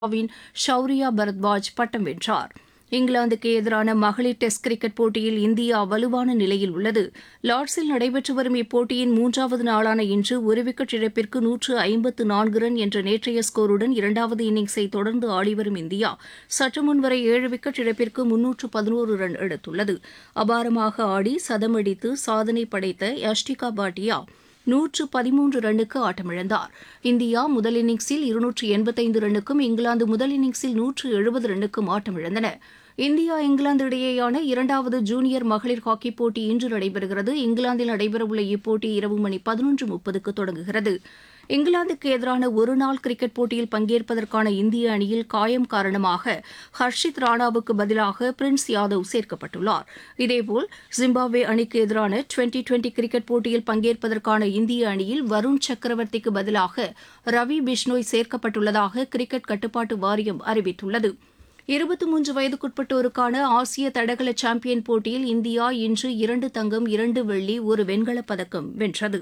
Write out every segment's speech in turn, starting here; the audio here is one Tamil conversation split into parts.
வின் ஷௌரியா பரத்வாஜ் பட்டம் வென்றார் இங்கிலாந்துக்கு எதிரான மகளிர் டெஸ்ட் கிரிக்கெட் போட்டியில் இந்தியா வலுவான நிலையில் உள்ளது லார்ட்ஸில் நடைபெற்று வரும் இப்போட்டியின் மூன்றாவது நாளான இன்று ஒரு விக்கெட் இழப்பிற்கு நூற்று ஐம்பத்து நான்கு ரன் என்ற நேற்றைய ஸ்கோருடன் இரண்டாவது இன்னிங்ஸை தொடர்ந்து ஆடிவரும் இந்தியா சற்று முன் வரை ஏழு விக்கெட் இழப்பிற்கு முன்னூற்று பதினோரு ரன் எடுத்துள்ளது அபாரமாக ஆடி சதமடித்து சாதனை படைத்த யஷ்டிகா பாட்டியா நூற்று பதிமூன்று ரன்னுக்கு ஆட்டமிழந்தார் இந்தியா முதல் இன்னிங்ஸில் இருநூற்று எண்பத்தைந்து ரன்னுக்கும் இங்கிலாந்து முதல் இன்னிங்ஸில் நூற்று எழுபது ரன்னுக்கும் ஆட்டமிழந்தன இந்தியா இங்கிலாந்து இடையேயான இரண்டாவது ஜூனியர் மகளிர் ஹாக்கிப் போட்டி இன்று நடைபெறுகிறது இங்கிலாந்தில் நடைபெறவுள்ள இப்போட்டி இரவு மணி பதினொன்று முப்பதுக்கு தொடங்குகிறது இங்கிலாந்துக்கு எதிரான ஒருநாள் கிரிக்கெட் போட்டியில் பங்கேற்பதற்கான இந்திய அணியில் காயம் காரணமாக ஹர்ஷித் ராணாவுக்கு பதிலாக பிரின்ஸ் யாதவ் சேர்க்கப்பட்டுள்ளார் இதேபோல் ஜிம்பாப்வே அணிக்கு எதிரான டுவெண்டி டுவெண்டி கிரிக்கெட் போட்டியில் பங்கேற்பதற்கான இந்திய அணியில் வருண் சக்கரவர்த்திக்கு பதிலாக ரவி பிஷ்னோய் சேர்க்கப்பட்டுள்ளதாக கிரிக்கெட் கட்டுப்பாட்டு வாரியம் அறிவித்துள்ளது இருபத்தி மூன்று வயதுக்குட்பட்டோருக்கான ஆசிய தடகள சாம்பியன் போட்டியில் இந்தியா இன்று இரண்டு தங்கம் இரண்டு வெள்ளி ஒரு வெண்கலப் பதக்கம் வென்றது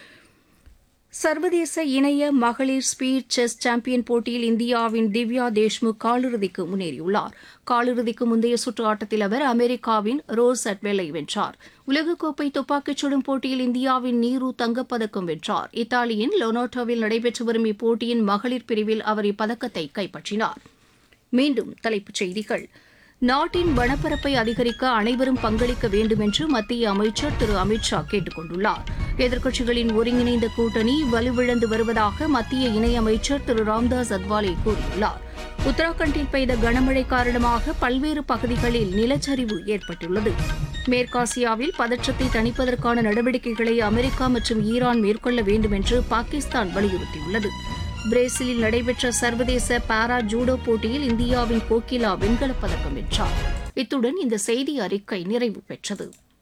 சர்வதேச இணைய மகளிர் ஸ்பீட் செஸ் சாம்பியன் போட்டியில் இந்தியாவின் திவ்யா தேஷ்முக் காலிறுதிக்கு முன்னேறியுள்ளார் காலிறுதிக்கு முந்தைய சுற்று ஆட்டத்தில் அவர் அமெரிக்காவின் ரோஸ் அட்வெலை வென்றார் உலகக்கோப்பை துப்பாக்கிச் சுடும் போட்டியில் இந்தியாவின் நீரு தங்கப்பதக்கம் வென்றார் இத்தாலியின் லொனோட்டோவில் நடைபெற்று வரும் இப்போட்டியின் மகளிர் பிரிவில் அவர் இப்பதக்கத்தை கைப்பற்றினார் மீண்டும் தலைப்புச் செய்திகள் நாட்டின் வனப்பரப்பை அதிகரிக்க அனைவரும் பங்களிக்க வேண்டும் என்று மத்திய அமைச்சர் திரு அமித் ஷா கேட்டுக் கொண்டுள்ளார் எதிர்க்கட்சிகளின் ஒருங்கிணைந்த கூட்டணி வலுவிழந்து வருவதாக மத்திய இணையமைச்சர் திரு ராம்தாஸ் அத்வாலே கூறியுள்ளார் உத்தராகண்டில் பெய்த கனமழை காரணமாக பல்வேறு பகுதிகளில் நிலச்சரிவு ஏற்பட்டுள்ளது மேற்காசியாவில் பதற்றத்தை தணிப்பதற்கான நடவடிக்கைகளை அமெரிக்கா மற்றும் ஈரான் மேற்கொள்ள வேண்டும் என்று பாகிஸ்தான் வலியுறுத்தியுள்ளது பிரேசிலில் நடைபெற்ற சர்வதேச பாரா ஜூடோ போட்டியில் இந்தியாவின் கோகிலா வெண்கலப் பதக்கம் வென்றார் இத்துடன் இந்த செய்தி அறிக்கை நிறைவு பெற்றது